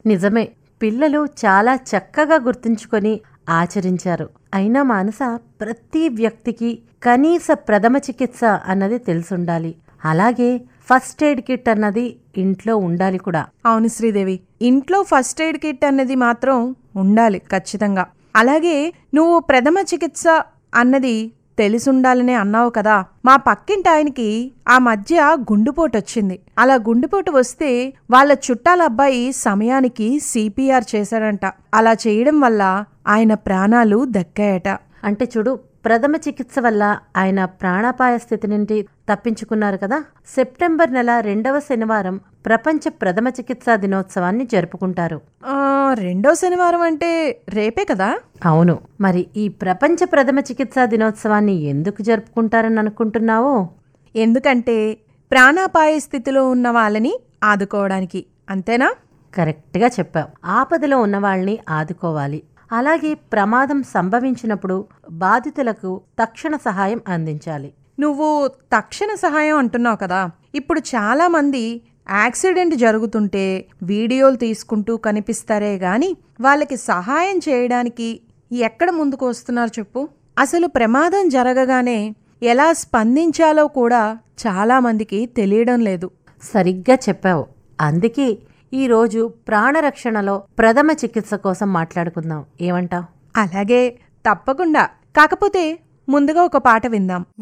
నిజమే పిల్లలు చాలా చక్కగా గుర్తుంచుకొని ఆచరించారు అయినా మానస ప్రతి వ్యక్తికి కనీస ప్రథమ చికిత్స అన్నది తెలుసుండాలి అలాగే ఫస్ట్ ఎయిడ్ కిట్ అన్నది ఇంట్లో ఉండాలి కూడా అవును శ్రీదేవి ఇంట్లో ఫస్ట్ ఎయిడ్ కిట్ అన్నది మాత్రం ఉండాలి ఖచ్చితంగా అలాగే నువ్వు ప్రథమ చికిత్స అన్నది తెలిసుండాలనే అన్నావు కదా మా పక్కింటి ఆయనకి ఆ మధ్య గుండుపోటు వచ్చింది అలా గుండుపోటు వస్తే వాళ్ళ చుట్టాల అబ్బాయి సమయానికి సిపిఆర్ చేశాడంట అలా చేయడం వల్ల ఆయన ప్రాణాలు దక్కాయట అంటే చూడు ప్రథమ చికిత్స వల్ల ఆయన ప్రాణాపాయ స్థితి నుండి తప్పించుకున్నారు కదా సెప్టెంబర్ నెల రెండవ శనివారం ప్రపంచ ప్రథమ చికిత్సా దినోత్సవాన్ని జరుపుకుంటారు ఆ, రెండో శనివారం అంటే రేపే కదా అవును మరి ఈ ప్రపంచ ప్రథమ చికిత్సా దినోత్సవాన్ని ఎందుకు జరుపుకుంటారని అనుకుంటున్నావు ఎందుకంటే ప్రాణాపాయ స్థితిలో ఉన్న వాళ్ళని ఆదుకోవడానికి అంతేనా కరెక్ట్గా చెప్పావు ఆపదలో ఉన్న వాళ్ళని ఆదుకోవాలి అలాగే ప్రమాదం సంభవించినప్పుడు బాధితులకు తక్షణ సహాయం అందించాలి నువ్వు తక్షణ సహాయం అంటున్నావు కదా ఇప్పుడు చాలా మంది యాక్సిడెంట్ జరుగుతుంటే వీడియోలు తీసుకుంటూ కనిపిస్తారే గాని వాళ్ళకి సహాయం చేయడానికి ఎక్కడ ముందుకు వస్తున్నారు చెప్పు అసలు ప్రమాదం జరగగానే ఎలా స్పందించాలో కూడా చాలా మందికి తెలియడం లేదు సరిగ్గా చెప్పావు అందుకే ఈరోజు ప్రాణరక్షణలో ప్రథమ చికిత్స కోసం మాట్లాడుకుందాం ఏమంటావ్ అలాగే తప్పకుండా కాకపోతే ముందుగా ఒక పాట విందాం